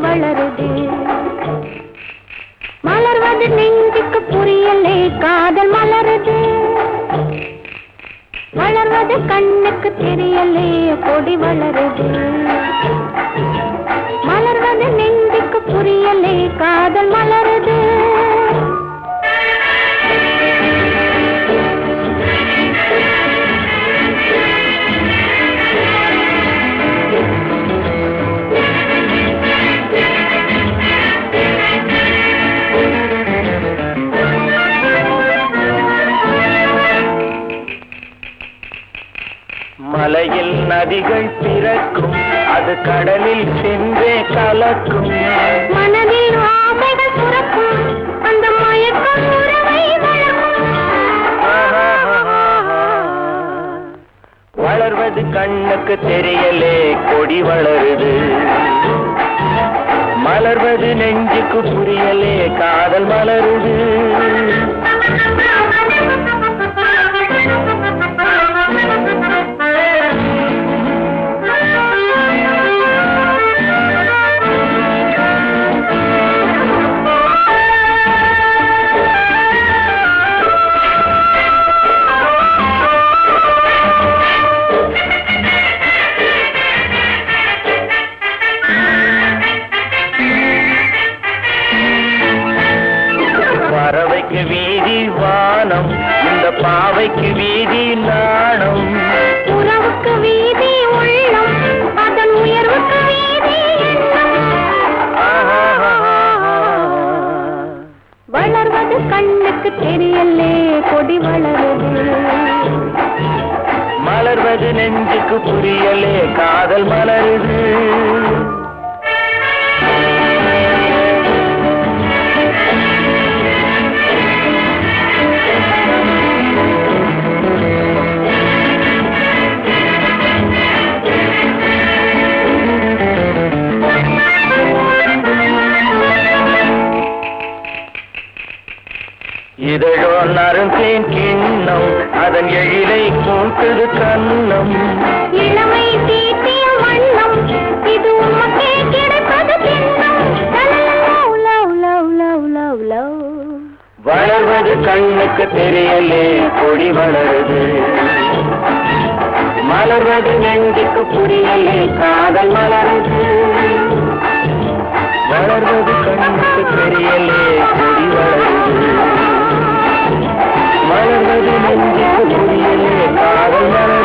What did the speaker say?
வளருது மலர்வது நெஞ்சுக்கு புரியலே காதல் மலருது வளர்வது கண்ணுக்கு தெரியலே கொடி வளருது மலர்வது நெஞ்சுக்கு புரியலே காதல் மலருது மலையில் நதிகள் பிறக்கும் அது கடலில் சென்றே கலக்கும் மனதில் ஆசைகள் சுரக்கும் அந்த மயக்கம் உறவை வளர்க்கும் வளர்வது கண்ணுக்கு தெரியலே கொடி வளருது மலர்வது நெஞ்சுக்கு புரியலே காதல் மலருது பறவைக்கு வீதி வானம் இந்த பாவைக்கு வீதி நாணம் உறவுக்கு வீதி உள்ளம் அதன் உயர்வுக்கு வீதி எண்ணம் வளர்வது கண்ணுக்கு தெரியலே கொடி வளருது மலர்வது நெஞ்சுக்கு புரியலே காதல் மலருது இதழோ நறுந்தேன் கிண்ணம் அதன் எழிலை கூட்டுது கண்ணம் இளமை தீட்டிய வண்ணம் இது உமக்கே கிடைப்பது திண்ணம் love love love love love love வளர்வது கண்ணுக்கு தெரியலே கொடி வளருது மலர்வது நெஞ்சுக்கு புரியலே காதல் மலருது வளர்வது கண்ணுக்கு தெரியலே கொடி வளருது மலர்வது நெஞ்சுக்கு புரியலே காதல் மலருது